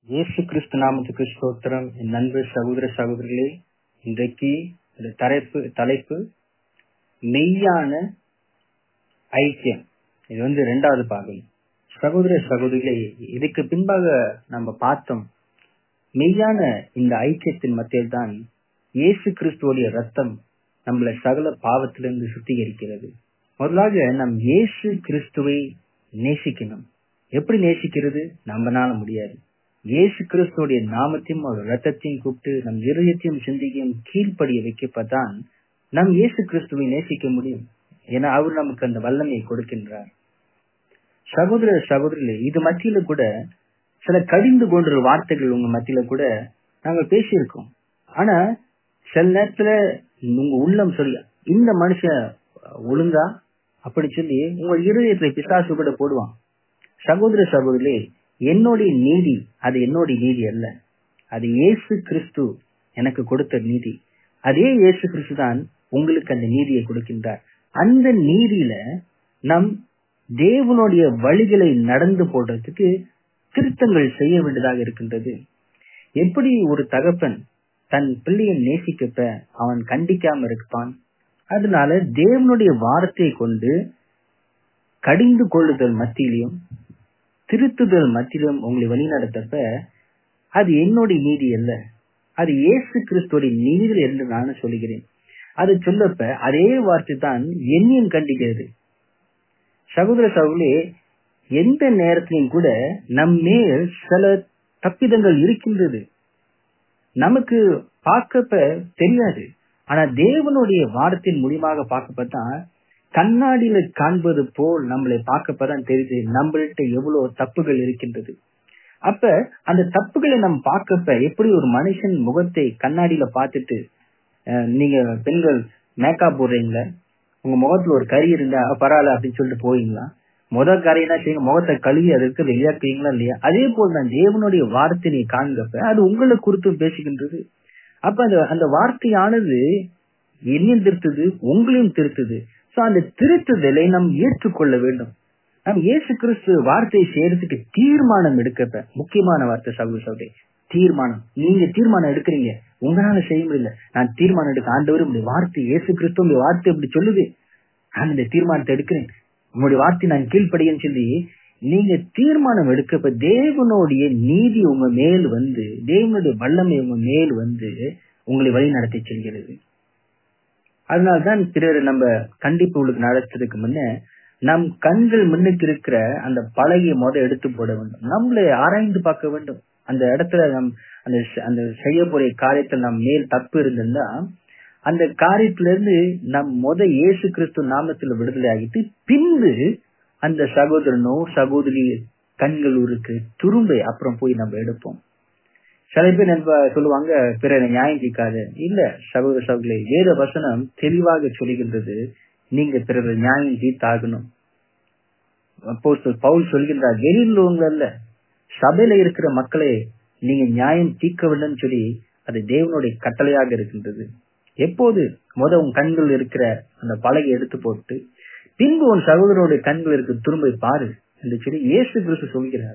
இயேசு கிறிஸ்து நாமத்துக்கு ஸ்தோத்திரம் என் நண்பு சகோதர சகோதரிகளே இன்றைக்கு இந்த தலைப்பு தலைப்பு மெய்யான ஐக்கியம் இது வந்து இரண்டாவது பாகம் சகோதர சகோதரிகளே இதுக்கு பின்பாக நம்ம பார்த்தோம் மெய்யான இந்த ஐக்கியத்தின் மத்தியில் தான் இயேசு கிறிஸ்துவோடைய ரத்தம் நம்மளை சகல பாவத்திலிருந்து சுத்திகரிக்கிறது முதலாக நம் இயேசு கிறிஸ்துவை நேசிக்கணும் எப்படி நேசிக்கிறது நம்மனால முடியாது இயேசு கிறிஸ்துவோடைய நாமத்தையும் அவர் ரத்தத்தையும் கூப்பிட்டு நம் இருதயத்தையும் சிந்திக்கையும் கீழ்ப்படிய வைக்கப்பதான் நம் இயேசு கிறிஸ்துவை நேசிக்க முடியும் ஏன்னா அவர் நமக்கு அந்த வல்லமையை கொடுக்கின்றார் சகோதர சகோதரிகளே இது மத்தியில கூட சில கடிந்து கொன்ற வார்த்தைகள் உங்க மத்தியில கூட நாங்கள் பேசியிருக்கோம் ஆனா சில நேரத்துல உங்க உள்ளம் சொல்லி இந்த மனுஷன் ஒழுங்கா அப்படி சொல்லி உங்க இருதயத்தை பிசாசு கூட போடுவான் சகோதர சகோதரிலே என்னுடைய நீதி அது என்னுடைய நீதி அல்ல அது இயேசு கிறிஸ்து எனக்கு கொடுத்த நீதி அதே இயேசு கிறிஸ்து தான் உங்களுக்கு அந்த நீதியை கொடுக்கின்றார் அந்த நீதியில நம் தேவனுடைய வழிகளை நடந்து போடுறதுக்கு திருத்தங்கள் செய்ய வேண்டியதாக இருக்கின்றது எப்படி ஒரு தகப்பன் தன் பிள்ளையை நேசிக்கப்ப அவன் கண்டிக்காம இருப்பான் அதனால தேவனுடைய வார்த்தையை கொண்டு கடிந்து கொள்ளுதல் மத்தியிலையும் திருத்துதல் மத்தியிலும் உங்களை வழிநடத்தப்ப அது என்னுடைய நீதி அல்ல அது இயேசு கிறிஸ்துவோடைய நீதிகள் என்று நான் சொல்லுகிறேன் அது சொல்லப்ப அதே வார்த்தை தான் என்னையும் கண்டிக்கிறது சகோதர சகோதரே எந்த நேரத்திலையும் கூட நம் மேல் சில தப்பிதங்கள் இருக்கின்றது நமக்கு பார்க்கப்ப தெரியாது ஆனா தேவனுடைய வாரத்தின் மூலியமாக பார்க்கப்பதான் கண்ணாடியில காண்பது போல் நம்மளை பார்க்கப்பதான் தெரியுது நம்மள்கிட்ட எவ்வளவு தப்புகள் இருக்கின்றது அப்ப அந்த தப்புகளை நம்ம பார்க்கப்ப எப்படி ஒரு மனுஷன் முகத்தை கண்ணாடியில பார்த்துட்டு நீங்க பெண்கள் மேக்கப் போடுறீங்களா உங்க முகத்துல ஒரு கறி இருந்தா பரவாயில்ல அப்படின்னு சொல்லிட்டு போவீங்களா முதல் கரையினா செய்யுங்க முகத்தை கழுவி அதற்கு வெளியாக்குவீங்களா இல்லையா அதே போல் தான் தேவனுடைய வார்த்தை நீ காண்கப்ப அது உங்களை குறித்து பேசுகின்றது அப்ப அந்த அந்த வார்த்தையானது என்னையும் திருத்துது உங்களையும் திருத்துது சோ அந்த திருத்துதலை நாம் ஏற்றுக்கொள்ள வேண்டும் நம் இயேசு கிறிஸ்து வார்த்தையை செய்யறதுக்கு தீர்மானம் எடுக்கப்ப முக்கியமான வார்த்தை சகோதர சகோதரி தீர்மானம் நீங்க தீர்மானம் எடுக்கிறீங்க உங்களால செய்ய முடியல நான் தீர்மானம் எடுக்க ஆண்டவர் உடைய வார்த்தை இயேசு கிறிஸ்து உடைய வார்த்தை இப்படி சொல்லுது நான் இந்த தீர்மானத்தை எடுக்கிறேன் உங்களுடைய வார்த்தை நான் கீழ்ப்படியன்னு சொல்லி நீங்க தீர்மானம் எடுக்கப்ப தேவனுடைய நீதி உங்க மேல் வந்து தேவனுடைய வல்லமை உங்க மேல் வந்து உங்களை வழி நடத்தி செல்கிறது அதனால்தான் பிறர் நம்ம கண்டிப்பு உங்களுக்கு நடத்துறதுக்கு முன்ன நம் கண்கள் முன்னுக்கு இருக்கிற அந்த பழகிய முத எடுத்து போட வேண்டும் நம்மளை ஆராய்ந்து பார்க்க வேண்டும் அந்த இடத்துல நம் அந்த அந்த செய்யக்கூடிய காரியத்தில் நம் மேல் தப்பு இருந்திருந்தா அந்த காரியத்துல இருந்து நம் முத இயேசு கிறிஸ்து நாமத்துல விடுதலை ஆகிட்டு பின்பு அந்த சகோதரனோ சகோதரி கண்கள் இருக்கு துரும்பை அப்புறம் போய் நம்ம எடுப்போம் சில பேர் நம்ப சொல்லுவாங்க பிறரை நியாயம் தீக்காது இல்ல சகோதர சகோதரி வேத வசனம் தெளிவாக சொல்லுகின்றது நீங்க பிறரை நியாயம் தீர்த்தாகணும் அப்போ பவுல் சொல்கின்றார் வெளியில் அல்ல சபையில இருக்கிற மக்களை நீங்க நியாயம் தீர்க்க வேண்டும்னு சொல்லி அது தேவனுடைய கட்டளையாக இருக்கின்றது எப்போது முத உன் கண்கள் இருக்கிற அந்த பலகை எடுத்து போட்டு பின்பு உன் சகோதரனுடைய கண்கள் இருக்கு திரும்ப பாரு என்று சொல்லி இயேசு கிறிஸ்து சொல்கிறார்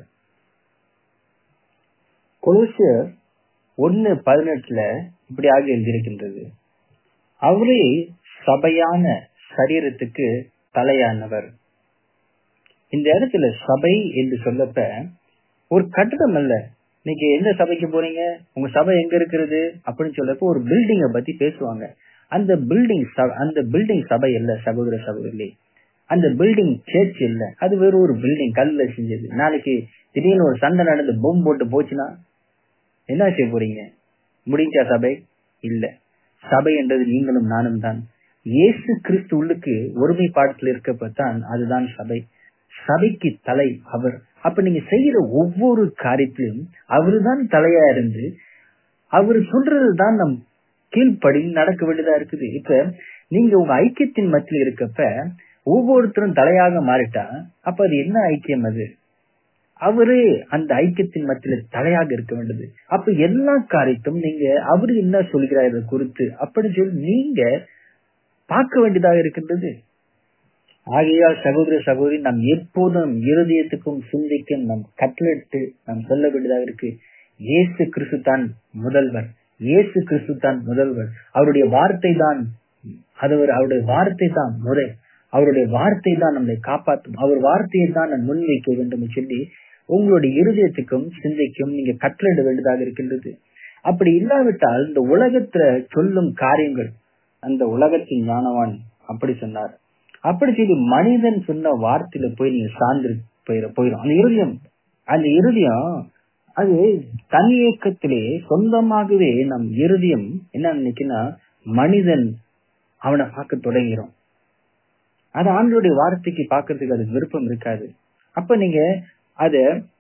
கொலோசியர் ஒன்னு பதினெட்டுல இப்படியாக எழுதியிருக்கின்றது அவரே சபையான சரீரத்துக்கு தலையானவர் இந்த இடத்துல சபை என்று சொல்லப்ப ஒரு கட்டடம் அல்ல நீங்க எந்த சபைக்கு போறீங்க உங்க சபை எங்க இருக்கிறது அப்படின்னு சொல்லப்ப ஒரு பில்டிங்க பத்தி பேசுவாங்க அந்த பில்டிங் அந்த பில்டிங் சபை இல்ல சகோதர சகோதரி அந்த பில்டிங் சேர்ச் இல்ல அது வெறும் ஒரு பில்டிங் கல்ல செஞ்சது நாளைக்கு திடீர்னு ஒரு சண்டை நடந்து பொம் போட்டு போச்சுன்னா என்ன செய்ய போறீங்க முடிஞ்சா சபை இல்ல சபை என்றது நீங்களும் நானும் தான் இயேசு கிறிஸ்து உள்ளுக்கு ஒருமைப்பாடத்தில் இருக்கப்பத்தான் அதுதான் சபை சபைக்கு தலை அவர் அப்ப நீங்க செய்யற ஒவ்வொரு காரியத்திலும் அவருதான் தலையா இருந்து அவரு சொல்றதுதான் நம் கீழ்ப்படி நடக்க வேண்டியதா இருக்குது இப்ப நீங்க உங்க ஐக்கியத்தின் மத்தியில் இருக்கப்ப ஒவ்வொருத்தரும் தலையாக மாறிட்டா அப்ப அது என்ன ஐக்கியம் அது அவரே அந்த ஐக்கியத்தின் மத்தியில தலையாக இருக்க வேண்டியது அப்ப எல்லா காரியத்தும் நீங்க அவரு என்ன சொல்கிறார் குறித்து அப்படி சொல்லி நீங்க பார்க்க வேண்டியதாக இருக்கின்றது ஆகையால் சகோதர சகோதரி நாம் எப்போதும் இருதயத்துக்கும் சிந்திக்கும் நம் கட்டளிட்டு நாம் சொல்ல வேண்டியதாக இருக்கு இயேசு கிறிஸ்து தான் முதல்வர் இயேசு கிறிஸ்து தான் முதல்வர் அவருடைய வார்த்தை தான் அது அவருடைய வார்த்தை தான் முறை அவருடைய வார்த்தை தான் நம்மளை காப்பாற்றும் அவர் வார்த்தையை தான் நான் முன்வைக்க வேண்டும் சொல்லி உங்களுடைய இருதயத்துக்கும் சிந்தைக்கும் நீங்க கட்டளையிட வேண்டியதாக இருக்கின்றது அப்படி இல்லாவிட்டால் இந்த உலகத்துல சொல்லும் காரியங்கள் அந்த உலகத்தின் ஞானவான் அப்படி சொன்னார் அப்படி செய்து மனிதன் சொன்ன வார்த்தையில போய் நீங்க சார்ந்து போயிட போயிடும் அந்த இருதயம் அந்த இருதயம் அது தனி இயக்கத்திலே சொந்தமாகவே நம் இருதயம் என்ன நினைக்குன்னா மனிதன் அவனை பார்க்க தொடங்கிறோம் அது ஆண்டோடைய வார்த்தைக்கு பார்க்கறதுக்கு அது விருப்பம் இருக்காது அப்ப நீங்க அத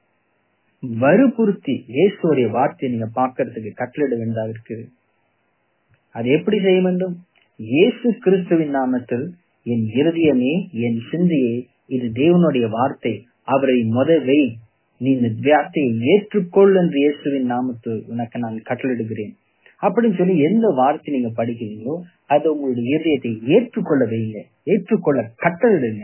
வறுபுறுத்தி இயேசுடைய வார்த்தையை நீங்க பார்க்கறதுக்கு கட்டளிட வேண்டாம் இருக்குது அது எப்படி செய்ய வேண்டும் இயேசு கிறிஸ்துவின் நாமத்தில் என் இருதயமே என் சிந்தையே இது தேவனுடைய வார்த்தை அவரை முதவை நீ இந்த வார்த்தையை ஏற்றுக்கொள் என்று இயேசுவின் நாமத்தில் உனக்கு நான் கட்டளிடுகிறேன் அப்படின்னு சொல்லி எந்த வார்த்தை நீங்க படிக்கிறீங்களோ அது உங்களுடைய இதயத்தை ஏற்றுக்கொள்ள வைங்க ஏற்றுக்கொள்ள கட்டளிடுங்க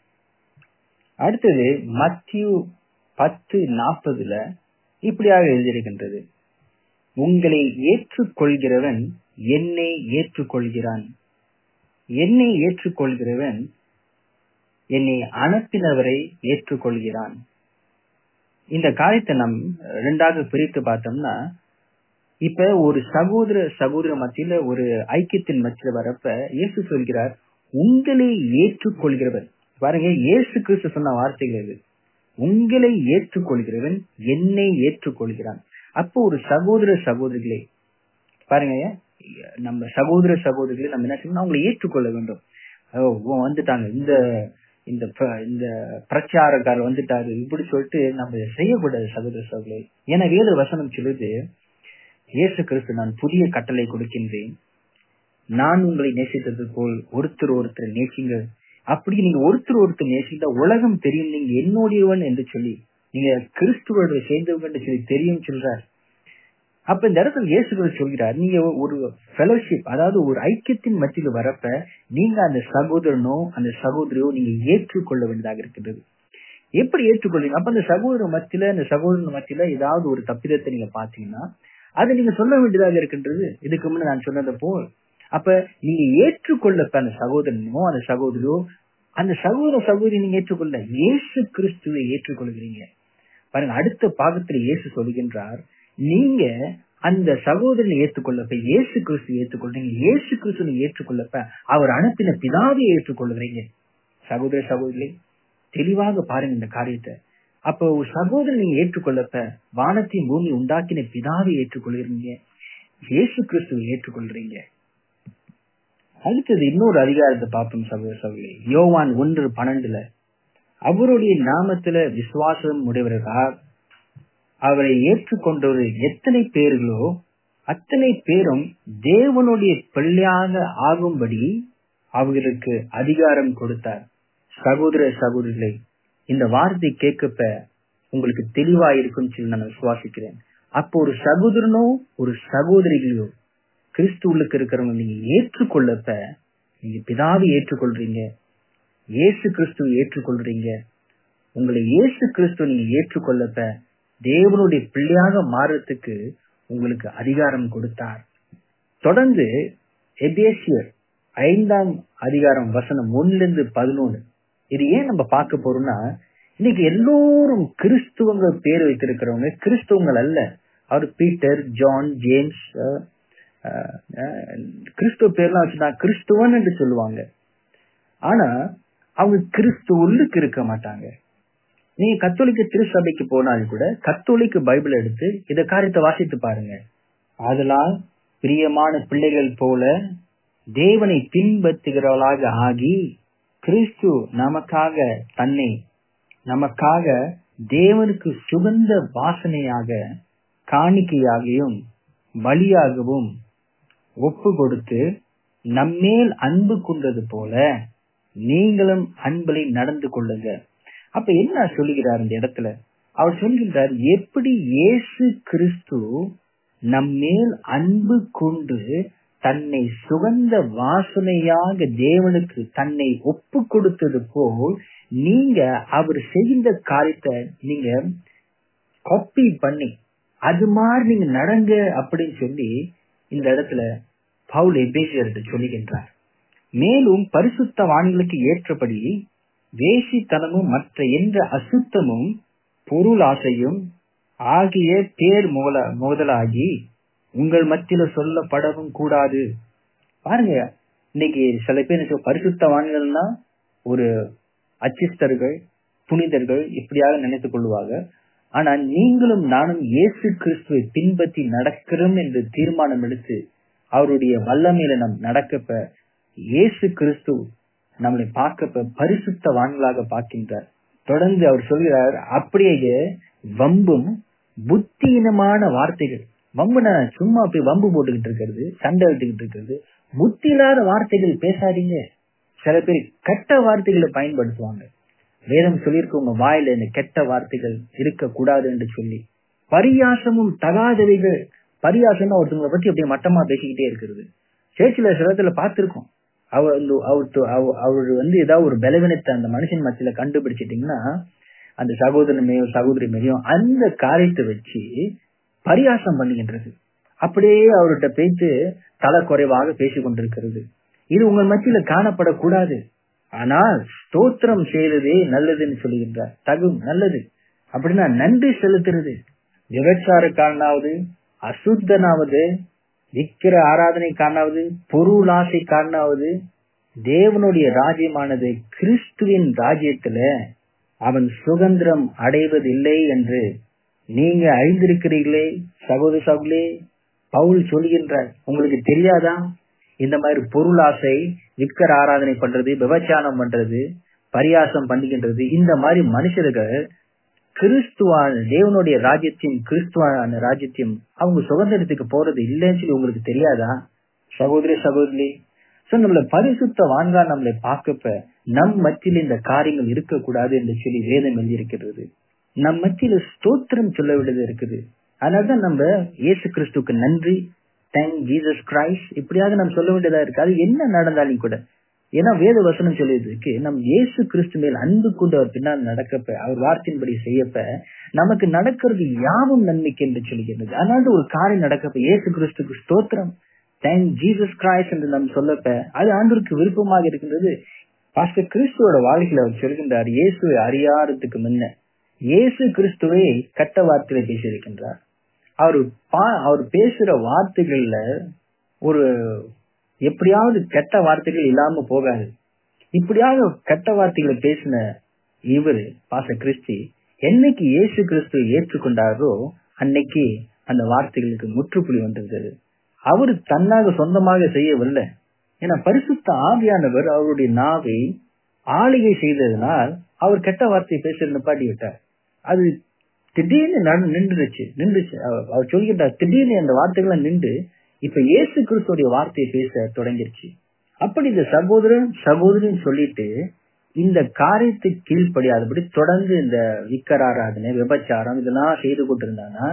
அடுத்தது மத்திய பத்து நாற்பதுல இப்படியாக எழுதியிருக்கின்றது உங்களை ஏற்றுக்கொள்கிறவன் என்னை ஏற்றுக்கொள்கிறான் என்னை ஏற்றுக்கொள்கிறவன் என்னை அனுப்பினவரை ஏற்றுக்கொள்கிறான் இந்த காரியத்தை நம் ரெண்டாக பிரித்து பார்த்தோம்னா இப்ப ஒரு சகோதர சகோதர மத்தியில ஒரு ஐக்கியத்தின் மத்தியில வரப்ப இயேசு சொல்கிறார் உங்களை ஏற்றுக்கொள்கிறவன் பாருங்க இயேசு கிறிஸ்து சொன்ன வார்த்தைகள் இது உங்களை ஏற்றுக்கொள்கிறவன் என்னை ஏற்றுக்கொள்கிறான் அப்போ ஒரு சகோதர சகோதரிகளே பாருங்க நம்ம சகோதர சகோதரிகளை நம்ம என்ன செய்யணும் அவங்களை ஏற்றுக்கொள்ள வேண்டும் வந்துட்டாங்க இந்த இந்த இந்த பிரச்சாரக்காரர் வந்துட்டாரு இப்படி சொல்லிட்டு நம்ம செய்யக்கூடாது சகோதர சகோதரி என வேத வசனம் சொல்லுது இயேசு கிறிஸ்து நான் புதிய கட்டளை கொடுக்கின்றேன் நான் உங்களை நேசித்தது போல் ஒருத்தர் ஒருத்தர் நேசிங்க அப்படி நீங்க ஒருத்தர் ஒருத்தர் நேசித்தா உலகம் தெரியும் நீங்க என்னுடையவன் என்று சொல்லி நீங்க கிறிஸ்துவோட சேர்ந்தவங்க என்று சொல்லி தெரியும் சொல்றார் அப்ப இந்த இடத்துல இயேசுகள் சொல்கிறார் நீங்க ஒரு ஃபெலோஷிப் அதாவது ஒரு ஐக்கியத்தின் மத்தியில் வரப்ப நீங்க அந்த சகோதரனோ அந்த சகோதரியோ நீங்க ஏற்றுக்கொள்ள வேண்டியதாக இருக்கின்றது எப்படி ஏற்றுக்கொள்வீங்க அப்ப அந்த சகோதர மத்தியில அந்த சகோதரன் மத்தியில ஏதாவது ஒரு தப்பிதத்தை நீங்க பாத்தீங்கன்னா அதை நீங்க சொல்ல வேண்டியதாக இருக்கின்றது இதுக்கு முன்ன நான் சொன்னது போல் அப்ப நீங்க ஏற்றுக்கொள்ளப்ப அந்த சகோதரனோ அந்த சகோதரியோ அந்த சகோதர சகோதரி நீங்க ஏற்றுக்கொள்ள இயேசு கிறிஸ்துவை ஏற்றுக்கொள்கிறீங்க பாருங்க அடுத்த பாகத்துல இயேசு சொல்கின்றார் நீங்க அந்த சகோதரனை ஏற்றுக்கொள்ளப்ப இயேசு கிறிஸ்து ஏற்றுக்கொள்றீங்க இயேசு கிறிஸ்து நீங்க ஏற்றுக்கொள்ளப்ப அவர் அனுப்பின பிதாவை ஏற்றுக்கொள்கிறீங்க சகோதர சகோதரி தெளிவாக பாருங்க இந்த காரியத்தை அப்போ ஒரு சகோதரன் நீங்க ஏற்றுக்கொள்ளப்ப வானத்தின் பூமி உண்டாக்கின பிதாவை ஏற்றுக்கொள்கிறீங்க இயேசு கிறிஸ்துவை ஏற்றுக்கொள்றீங்க அடுத்தது இன்னொரு அதிகாரத்தை பார்ப்போம் சகோதர சகோதரி யோவான் ஒன்று பன்னெண்டுல அவருடைய நாமத்துல விசுவாசம் உடையவர்களால் அவரை ஏற்றுக்கொண்டவர் எத்தனை பேர்களோ அத்தனை பேரும் தேவனுடைய பிள்ளையாக ஆகும்படி அவர்களுக்கு அதிகாரம் கொடுத்தார் சகோதர சகோதரிகளை இந்த வார்த்தை கேட்கப்ப உங்களுக்கு தெளிவா இருக்கும் சொல்லி நான் விசுவாசிக்கிறேன் அப்போ ஒரு சகோதரனோ ஒரு சகோதரிகளோ கிறிஸ்து உள்ளுக்கு இருக்கிறவங்க நீங்க ஏற்றுக்கொள்ளப்ப நீங்க பிதாவை ஏற்றுக்கொள்றீங்க இயேசு கிறிஸ்துவை ஏற்றுக்கொள்றீங்க உங்களை இயேசு கிறிஸ்துவ நீங்க ஏற்றுக்கொள்ளப்ப தேவனுடைய பிள்ளையாக மாறுறதுக்கு உங்களுக்கு அதிகாரம் கொடுத்தார் தொடர்ந்து எபேசியர் ஐந்தாம் அதிகாரம் வசனம் ஒன்னுல இருந்து பதினொன்னு இது ஏன் நம்ம பார்க்க போறோம்னா இன்னைக்கு எல்லோரும் கிறிஸ்துவங்க பேர் வைத்திருக்கிறவங்க கிறிஸ்துவங்கள் அல்ல அவர் பீட்டர் ஜான் ஜேம்ஸ் கிறிஸ்துவ பேர்லாம் வச்சுனா கிறிஸ்துவன் என்று சொல்லுவாங்க ஆனா அவங்க கிறிஸ்து உள்ளுக்கு இருக்க மாட்டாங்க நீங்க கத்தோலிக்க திருச்சபைக்கு போனாலும் கூட கத்தோலிக்க பைபிள் எடுத்து இந்த காரியத்தை வாசித்து பாருங்க அதெல்லாம் பிரியமான பிள்ளைகள் போல தேவனை பின்பற்றுகிறவளாக ஆகி கிறிஸ்து நமக்காக தன்னை நமக்காக தேவனுக்கு சுகந்த வாசனையாக காணிக்கையாகியும் பலியாகவும் ஒப்பு கொடுத்து நம்மேல் அன்பு கொண்டது போல நீங்களும் அன்பலை நடந்து கொள்ளுங்க அப்ப என்ன சொல்லுகிறார் இந்த இடத்துல அவர் சொல்கின்றார் எப்படி இயேசு கிறிஸ்து நம்மேல் அன்பு கொண்டு தன்னை சுகந்த வாசனையாக தேவனுக்கு தன்னை ஒப்பு கொடுத்தது போல் நீங்க அவர் செய்த காரியத்தை நீங்க காப்பி பண்ணி அது மாதிரி நீங்க நடங்க அப்படின்னு சொல்லி இந்த இடத்துல பவுல் எபேசியர்கிட்ட சொல்லுகின்றார் மேலும் பரிசுத்தவான்களுக்கு ஏற்றபடி வேசித்தனமும் மற்ற எந்த அசுத்தமும் பொருள் ஆசையும் ஆகிய பேர் மோல மோதலாகி உங்கள் மத்தியில சொல்லப்படவும் கூடாது பாருங்க இன்னைக்கு சில பேர் பரிசுத்தவான்கள்னா ஒரு அச்சிஸ்டர்கள் புனிதர்கள் இப்படியாக நினைத்துக் கொள்வாங்க ஆனா நீங்களும் நானும் இயேசு கிறிஸ்துவை பின்பற்றி நடக்கிறோம் என்று தீர்மானம் எடுத்து அவருடைய வல்லமையில நம் நடக்கப்ப இயேசு கிறிஸ்து நம்மளை பார்க்கப்ப பரிசுத்தவான்களாக பார்க்கின்றார் தொடர்ந்து அவர் சொல்கிறார் அப்படியே வம்பும் புத்தியினமான வார்த்தைகள் வம்புனா சும்மா போய் வம்பு போட்டுக்கிட்டு இருக்கிறது சண்டை விட்டுக்கிட்டு இருக்கிறது புத்தி இல்லாத வார்த்தைகள் பேசாதீங்க சில பேர் கெட்ட வார்த்தைகளை பயன்படுத்துவாங்க வேதம் சொல்லியிருக்க உங்க வாயில இந்த கெட்ட வார்த்தைகள் இருக்க கூடாது என்று சொல்லி பரியாசமும் தகாதவைகள் பரியாசம்னா ஒருத்தவங்களை பத்தி அப்படியே மட்டமா பேசிக்கிட்டே இருக்கிறது சேர்ச்சில சிலத்துல பார்த்திருக்கோம் அவர் அவர் அவர் வந்து ஏதாவது ஒரு பலவீனத்தை அந்த மனுஷன் மத்தியில கண்டுபிடிச்சிட்டீங்கன்னா அந்த சகோதரன் மேயோ சகோதரி மேயோ அந்த காரியத்தை வச்சு பரியாசம் பண்ணுகின்றது அப்படியே அவர்கிட்ட பேச்சு தலை குறைவாக பேசிக் கொண்டிருக்கிறது இது உங்கள் மத்தியில காணப்படக்கூடாது ஆனால் ஸ்தோத்திரம் செய்யறதே நல்லதுன்னு சொல்லுகின்றார் தகும் நல்லது அப்படின்னா நன்றி செலுத்துறது விபச்சாரக்காரனாவது அசுத்தனாவது விக்கிர ஆராதனை காரணாவது பொருள் ஆசை காரணாவது தேவனுடைய ராஜ்யமானது கிறிஸ்துவின் ராஜ்யத்துல அவன் சுதந்திரம் அடைவதில்லை என்று நீங்க அறிந்திருக்கிறீர்களே சகோதர சகோதரே பவுல் சொல்கின்றார் உங்களுக்கு தெரியாதா இந்த மாதிரி பொருள் ஆசை விக்கர ஆராதனை பண்றது விபச்சாரம் பண்றது பரியாசம் பண்ணுகின்றது இந்த மாதிரி மனுஷர்கள் கிறிஸ்துவான தேவனுடைய ராஜ்யத்தையும் கிறிஸ்துவான ராஜ்யத்தையும் அவங்க சுதந்திரத்துக்கு போறது இல்லைன்னு சொல்லி உங்களுக்கு தெரியாதா சகோதரி சகோதரி சோ நம்மள பரிசுத்த வான்கா நம்மளை பார்க்கப்ப நம் மத்தியில் இந்த காரியங்கள் இருக்கக்கூடாது என்று சொல்லி வேதம் எழுதியிருக்கிறது நம் மத்தியில ஸ்தோத்திரம் சொல்ல வேண்டியது இருக்குது அதனாலதான் நம்ம இயேசு கிறிஸ்துக்கு நன்றி தேங்க் ஜீசஸ் கிரைஸ்ட் இப்படியாக நம்ம சொல்ல வேண்டியதா இருக்கு அது என்ன நடந்தாலும் கூட ஏன்னா வேத வசனம் சொல்லியதுக்கு நம் இயேசு கிறிஸ்து மேல் அன்பு கொண்டு அவர் பின்னால் நடக்கப்ப அவர் வார்த்தையின்படி செய்யப்ப நமக்கு நடக்கிறது யாவும் நன்மைக்கு என்று சொல்கிறது அதனால ஒரு காரியம் நடக்கப்ப இயேசு கிறிஸ்துக்கு ஸ்தோத்திரம் தேங்க் ஜீசஸ் கிரைஸ்ட் என்று நாம் சொல்லப்ப அது ஆண்டவருக்கு விருப்பமாக இருக்கின்றது பாஸ்டர் கிறிஸ்துவோட வாழ்க்கையில அவர் சொல்கின்றார் இயேசுவை அறியாததுக்கு முன்ன இயேசு கிறிஸ்துவை கட்ட வார்த்தையில பேசியிருக்கின்றார் அவர் அவர் பேசுற வார்த்தைகள்ல ஒரு எப்படியாவது கெட்ட வார்த்தைகள் இல்லாம போகாது இப்படியாக கெட்ட வார்த்தைகளை பேசின இவரு பாச கிறிஸ்தி என்னைக்கு இயேசு கிறிஸ்து ஏற்றுக்கொண்டாரோ அன்னைக்கு அந்த வார்த்தைகளுக்கு முற்றுப்புள்ளி வந்திருந்தது அவர் தன்னாக சொந்தமாக செய்யவில்லை ஏன்னா பரிசுத்த ஆவியானவர் அவருடைய நாவை ஆளிகை செய்ததனால் அவர் கெட்ட வார்த்தை பேசுறது நிப்பாட்டி விட்டார் அது திடீர்னு நின்றுச்சு நின்றுச்சு அவர் சொல்கின்றார் திடீர்னு அந்த வார்த்தைகள் நின்று இப்ப இயேசு கிறிஸ்துடைய வார்த்தையை பேச தொடங்கிருச்சு அப்படி இந்த சகோதரன் சகோதரின்னு சொல்லிட்டு இந்த காரியத்துக்கு கீழ்ப்படியாதபடி தொடர்ந்து இந்த விக்கராராதனை விபச்சாரம் இதெல்லாம் செய்து கொண்டிருந்தானா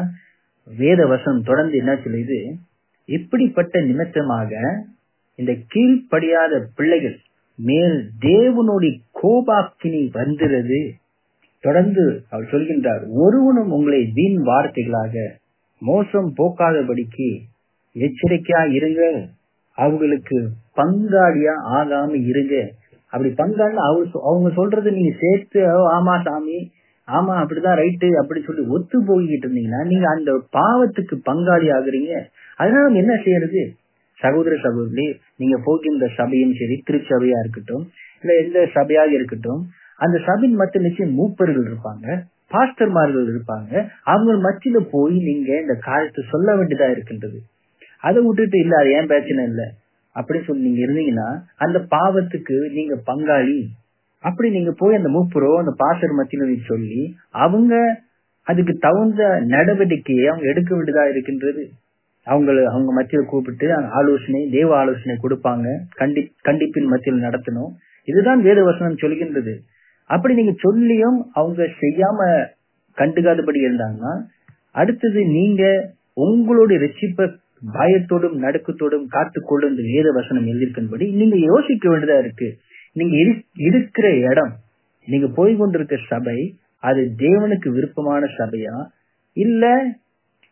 வேத வசனம் தொடர்ந்து என்ன சொல்லுது இப்படிப்பட்ட நிமித்தமாக இந்த கீழ்ப்படியாத பிள்ளைகள் மேல் தேவனுடைய கோபாக்கினி வந்துறது தொடர்ந்து அவர் சொல்கின்றார் ஒருவனும் உங்களை வீண் வார்த்தைகளாக மோசம் போக்காதபடிக்கு எச்சரிக்கையா இருங்க அவங்களுக்கு பங்காளியா ஆகாம இருங்க அப்படி பங்காளி அவங்க சொல்றது நீங்க சேர்த்து ஆமா சாமி ஆமா அப்படிதான் ரைட்டு அப்படி சொல்லி ஒத்து போய்கிட்டு இருந்தீங்கன்னா நீங்க அந்த பாவத்துக்கு பங்காளி ஆகுறீங்க அதனால நம்ம என்ன செய்யறது சகோதர சகோதரி நீங்க போகின்ற சபையும் சரி திருச்சபையா இருக்கட்டும் இல்ல எந்த சபையாக இருக்கட்டும் அந்த சபையின் மத்த நிச்சயம் மூப்பர்கள் இருப்பாங்க பாஸ்டர்மார்கள் இருப்பாங்க அவங்க மத்தியில போய் நீங்க இந்த காரியத்தை சொல்ல வேண்டியதா இருக்கின்றது அதை விட்டுட்டு இல்ல அது ஏன் பிரச்சனை இல்ல அப்படின்னு சொல்லி நீங்க இருந்தீங்கன்னா அந்த பாவத்துக்கு நீங்க பங்காளி அப்படி நீங்க போய் அந்த மூப்பரோ அந்த பாஸ்டர் மத்தியில சொல்லி அவங்க அதுக்கு தகுந்த நடவடிக்கையை அவங்க எடுக்க வேண்டியதா இருக்கின்றது அவங்கள அவங்க மத்தியில கூப்பிட்டு ஆலோசனை தேவ ஆலோசனை கொடுப்பாங்க கண்டி கண்டிப்பின் மத்தியில் நடத்தணும் இதுதான் வேத வசனம் சொல்கின்றது அப்படி நீங்க சொல்லியும் அவங்க செய்யாம கண்டுக்காதபடி இருந்தாங்கன்னா அடுத்தது நீங்க உங்களுடைய ரட்சிப்ப பயத்தோடும் நடுக்கத்தோடும் காத்துக்கொள்ளும் இந்த வேத வசனம் எழுதியிருக்கின்படி நீங்க யோசிக்க வேண்டியதா இருக்கு நீங்க இருக்கிற இடம் நீங்க போய் கொண்டிருக்க சபை அது தேவனுக்கு விருப்பமான சபையா இல்ல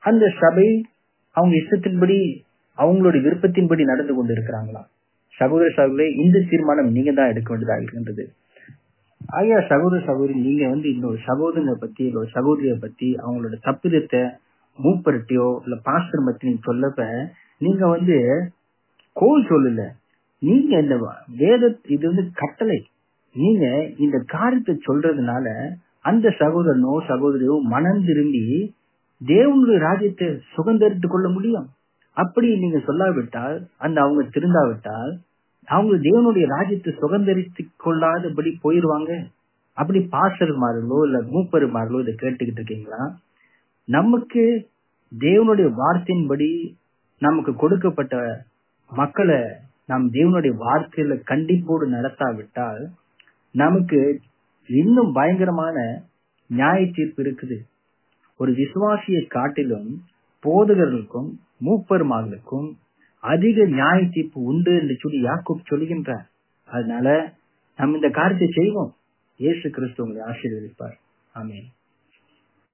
அந்த சபை அவங்க இஷ்டத்தின்படி அவங்களுடைய விருப்பத்தின்படி நடந்து கொண்டு இருக்கிறாங்களா சகோதர சகோதரி இந்த தீர்மானம் நீங்க தான் எடுக்க வேண்டியதாக இருக்கின்றது ஐயா சகோதர சகோதரி நீங்க வந்து இன்னொரு சகோதரனை பத்தி இல்ல ஒரு சகோதரிய பத்தி அவங்களோட தப்பிதத்தை மூப்பரட்டியோ இல்ல பாஸ்டர் பத்தி நீங்க சொல்லப்ப நீங்க வந்து கோல் சொல்லல நீங்க இந்த வேத இது வந்து கட்டளை நீங்க இந்த காரியத்தை சொல்றதுனால அந்த சகோதரனோ சகோதரியோ மனம் திரும்பி தேவனுடைய ராஜ்யத்தை சுதந்திரித்துக் கொள்ள முடியும் அப்படி நீங்க சொல்லாவிட்டால் அந்த அவங்க திருந்தாவிட்டால் அவங்க தேவனுடைய ராஜ்யத்தை சுதந்திரித்துக் கொள்ளாதபடி போயிருவாங்க அப்படி பாசருமார்களோ இல்ல மூப்பருமார்களோ இதை கேட்டுக்கிட்டு இருக்கீங்களா நமக்கு தேவனுடைய வார்த்தையின்படி நமக்கு கொடுக்கப்பட்ட மக்களை நாம் தேவனுடைய வார்த்தையில கண்டிப்போடு நடத்தாவிட்டால் நமக்கு இன்னும் பயங்கரமான நியாய தீர்ப்பு இருக்குது ஒரு விசுவாசியை காட்டிலும் போதகர்களுக்கும் மூப்பருமார்களுக்கும் அதிக நியாய தீர்ப்பு உண்டு என்று சொல்லி யாக்கூப் சொல்கின்றார் அதனால நம்ம இந்த காரியத்தை செய்வோம் இயேசு கிறிஸ்து உங்களை ஆசீர்வதிப்பார் ஆமீன்